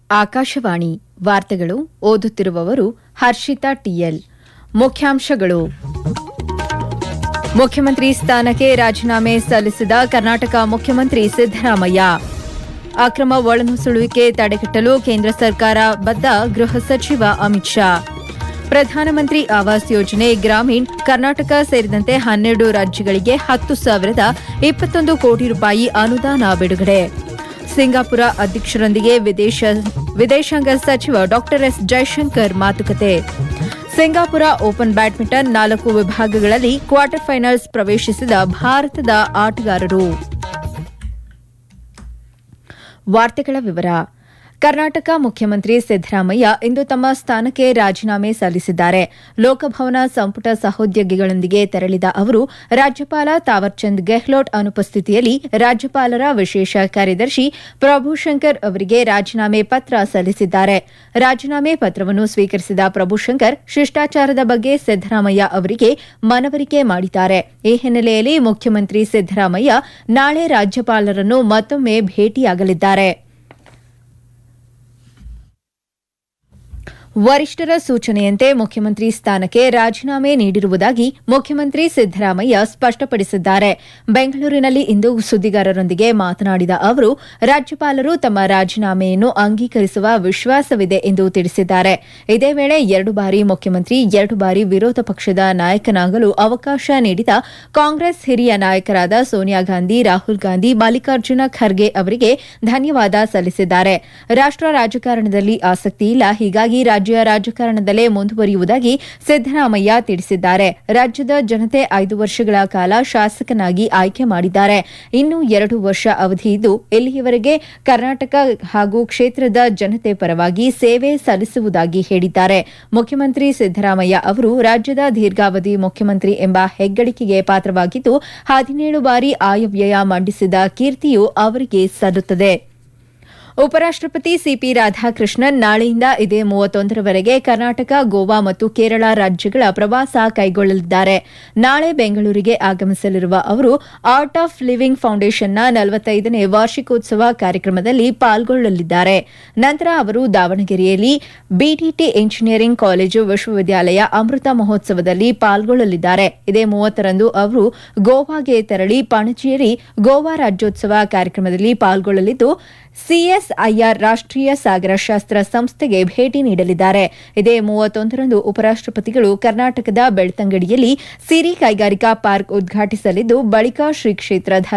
ಆಕಾಶವಾಣಿ ವಾರ್ತೆಗಳು ಓದುತ್ತಿರುವವರು ಹರ್ಷಿತಾ ಟಿಎಲ್ ಮುಖ್ಯಾಂಶಗಳು ಮುಖ್ಯಮಂತ್ರಿ ಸ್ಥಾನಕ್ಕೆ ರಾಜೀನಾಮೆ ಸಲ್ಲಿಸಿದ ಕರ್ನಾಟಕ ಮುಖ್ಯಮಂತ್ರಿ ಸಿದ್ದರಾಮಯ್ಯ ಅಕ್ರಮ ಒಳನುಸುಳುವಿಕೆ ತಡೆಗಟ್ಟಲು ಕೇಂದ್ರ ಸರ್ಕಾರ ಬದ್ಧ ಗೃಹ ಸಚಿವ ಅಮಿತ್ ಶಾ ಪ್ರಧಾನಮಂತ್ರಿ ಆವಾಸ್ ಯೋಜನೆ ಗ್ರಾಮೀಣ್ ಕರ್ನಾಟಕ ಸೇರಿದಂತೆ ಹನ್ನೆರಡು ರಾಜ್ಯಗಳಿಗೆ ಹತ್ತು ಸಾವಿರದ ಇಪ್ಪತ್ತೊಂದು ಕೋಟಿ ರೂಪಾಯಿ ಅನುದಾನ ಬಿಡುಗಡೆ ಸಿಂಗಾಪುರ ಅಧ್ಯಕ್ಷರೊಂದಿಗೆ ವಿದೇಶ ವಿದೇಶಾಂಗ ಸಚಿವ ಡಾ ಎಸ್ ಜೈಶಂಕರ್ ಮಾತುಕತೆ ಸಿಂಗಾಪುರ ಓಪನ್ ಬ್ಯಾಡ್ಮಿಂಟನ್ ನಾಲ್ಕು ವಿಭಾಗಗಳಲ್ಲಿ ಕ್ವಾರ್ಟರ್ ಫೈನಲ್ಸ್ ಪ್ರವೇಶಿಸಿದ ಭಾರತದ ಆಟಗಾರರು ವಾರ್ತೆಗಳ ವಿವರ ಕರ್ನಾಟಕ ಮುಖ್ಯಮಂತ್ರಿ ಸಿದ್ದರಾಮಯ್ಯ ಇಂದು ತಮ್ಮ ಸ್ಥಾನಕ್ಕೆ ರಾಜೀನಾಮೆ ಸಲ್ಲಿಸಿದ್ದಾರೆ ಲೋಕಭವನ ಸಂಪುಟ ಸಹೋದ್ಯೋಗಿಗಳೊಂದಿಗೆ ತೆರಳಿದ ಅವರು ರಾಜ್ಯಪಾಲ ತಾವರ್ಚಂದ್ ಗೆಹ್ಲೋಟ್ ಅನುಪಸ್ಥಿತಿಯಲ್ಲಿ ರಾಜ್ಯಪಾಲರ ವಿಶೇಷ ಕಾರ್ಯದರ್ಶಿ ಪ್ರಭುಶಂಕರ್ ಅವರಿಗೆ ರಾಜೀನಾಮೆ ಪತ್ರ ಸಲ್ಲಿಸಿದ್ದಾರೆ ರಾಜೀನಾಮೆ ಪತ್ರವನ್ನು ಸ್ವೀಕರಿಸಿದ ಪ್ರಭುಶಂಕರ್ ಶಿಷ್ಟಾಚಾರದ ಬಗ್ಗೆ ಸಿದ್ದರಾಮಯ್ಯ ಅವರಿಗೆ ಮನವರಿಕೆ ಮಾಡಿದ್ದಾರೆ ಈ ಹಿನ್ನೆಲೆಯಲ್ಲಿ ಮುಖ್ಯಮಂತ್ರಿ ಸಿದ್ದರಾಮಯ್ಯ ನಾಳೆ ರಾಜ್ಯಪಾಲರನ್ನು ಮತ್ತೊಮ್ಮೆ ಭೇಟಿಯಾಗಲಿದ್ದಾರೆ ವರಿಷ್ಠರ ಸೂಚನೆಯಂತೆ ಮುಖ್ಯಮಂತ್ರಿ ಸ್ಥಾನಕ್ಕೆ ರಾಜೀನಾಮೆ ನೀಡಿರುವುದಾಗಿ ಮುಖ್ಯಮಂತ್ರಿ ಸಿದ್ದರಾಮಯ್ಯ ಸ್ಪಷ್ಟಪಡಿಸಿದ್ದಾರೆ ಬೆಂಗಳೂರಿನಲ್ಲಿ ಇಂದು ಸುದ್ದಿಗಾರರೊಂದಿಗೆ ಮಾತನಾಡಿದ ಅವರು ರಾಜ್ಯಪಾಲರು ತಮ್ಮ ರಾಜೀನಾಮೆಯನ್ನು ಅಂಗೀಕರಿಸುವ ವಿಶ್ವಾಸವಿದೆ ಎಂದು ತಿಳಿಸಿದ್ದಾರೆ ಇದೇ ವೇಳೆ ಎರಡು ಬಾರಿ ಮುಖ್ಯಮಂತ್ರಿ ಎರಡು ಬಾರಿ ವಿರೋಧ ಪಕ್ಷದ ನಾಯಕನಾಗಲು ಅವಕಾಶ ನೀಡಿದ ಕಾಂಗ್ರೆಸ್ ಹಿರಿಯ ನಾಯಕರಾದ ಸೋನಿಯಾ ಗಾಂಧಿ ರಾಹುಲ್ ಗಾಂಧಿ ಮಲ್ಲಿಕಾರ್ಜುನ ಖರ್ಗೆ ಅವರಿಗೆ ಧನ್ಯವಾದ ಸಲ್ಲಿಸಿದ್ದಾರೆ ರಾಷ್ಟ ರಾಜಕಾರಣದಲ್ಲಿ ಆಸಕ್ತಿ ಇಲ್ಲ ಹೀಗಾಗಿ ರಾಜ್ಯ ರಾಜಕಾರಣದಲ್ಲೇ ಮುಂದುವರಿಯುವುದಾಗಿ ಸಿದ್ದರಾಮಯ್ಯ ತಿಳಿಸಿದ್ದಾರೆ ರಾಜ್ಯದ ಜನತೆ ಐದು ವರ್ಷಗಳ ಕಾಲ ಶಾಸಕನಾಗಿ ಆಯ್ಕೆ ಮಾಡಿದ್ದಾರೆ ಇನ್ನು ಎರಡು ವರ್ಷ ಅವಧಿ ಇದ್ದು ಇಲ್ಲಿಯವರೆಗೆ ಕರ್ನಾಟಕ ಹಾಗೂ ಕ್ಷೇತ್ರದ ಜನತೆ ಪರವಾಗಿ ಸೇವೆ ಸಲ್ಲಿಸುವುದಾಗಿ ಹೇಳಿದ್ದಾರೆ ಮುಖ್ಯಮಂತ್ರಿ ಸಿದ್ದರಾಮಯ್ಯ ಅವರು ರಾಜ್ಯದ ದೀರ್ಘಾವಧಿ ಮುಖ್ಯಮಂತ್ರಿ ಎಂಬ ಹೆಗ್ಗಳಿಕೆಗೆ ಪಾತ್ರವಾಗಿದ್ದು ಹದಿನೇಳು ಬಾರಿ ಆಯವ್ಯಯ ಮಂಡಿಸಿದ ಕೀರ್ತಿಯು ಅವರಿಗೆ ಸಲ್ಲುತ್ತದೆ ಉಪರಾಷ್ಟಪತಿ ಸಿಪಿ ರಾಧಾಕೃಷ್ಣನ್ ನಾಳೆಯಿಂದ ಇದೇ ಮೂವತ್ತೊಂದರವರೆಗೆ ಕರ್ನಾಟಕ ಗೋವಾ ಮತ್ತು ಕೇರಳ ರಾಜ್ಯಗಳ ಪ್ರವಾಸ ಕೈಗೊಳ್ಳಲಿದ್ದಾರೆ ನಾಳೆ ಬೆಂಗಳೂರಿಗೆ ಆಗಮಿಸಲಿರುವ ಅವರು ಆರ್ಟ್ ಆಫ್ ಲಿವಿಂಗ್ ಫೌಂಡೇಶನ್ನ ನಲವತ್ತೈದನೇ ವಾರ್ಷಿಕೋತ್ಸವ ಕಾರ್ಯಕ್ರಮದಲ್ಲಿ ಪಾಲ್ಗೊಳ್ಳಲಿದ್ದಾರೆ ನಂತರ ಅವರು ದಾವಣಗೆರೆಯಲ್ಲಿ ಬಿಟಿಟಿ ಇಂಜಿನಿಯರಿಂಗ್ ಕಾಲೇಜು ವಿಶ್ವವಿದ್ಯಾಲಯ ಅಮೃತ ಮಹೋತ್ಸವದಲ್ಲಿ ಪಾಲ್ಗೊಳ್ಳಲಿದ್ದಾರೆ ಇದೇ ಮೂವತ್ತರಂದು ಅವರು ಗೋವಾಗೆ ತೆರಳಿ ಪಣಜಿಯಲ್ಲಿ ಗೋವಾ ರಾಜ್ಯೋತ್ಸವ ಕಾರ್ಯಕ್ರಮದಲ್ಲಿ ಪಾಲ್ಗೊಳ್ಳಲಿದ್ದು ಸಿಎಸ್ಐಆರ್ ರಾಷ್ಟೀಯ ಸಾಗರಶಾಸ್ತ್ರ ಸಂಸ್ಥೆಗೆ ಭೇಟಿ ನೀಡಲಿದ್ದಾರೆ ಇದೇ ಮೂವತ್ತೊಂದರಂದು ಉಪರಾಷ್ಟಪತಿಗಳು ಕರ್ನಾಟಕದ ಬೆಳ್ತಂಗಡಿಯಲ್ಲಿ ಸಿರಿ ಕೈಗಾರಿಕಾ ಪಾರ್ಕ್ ಉದ್ಘಾಟಿಸಲಿದ್ದು ಬಳಿಕ ಶ್ರೀ ಕ್ಷೇತ್ರ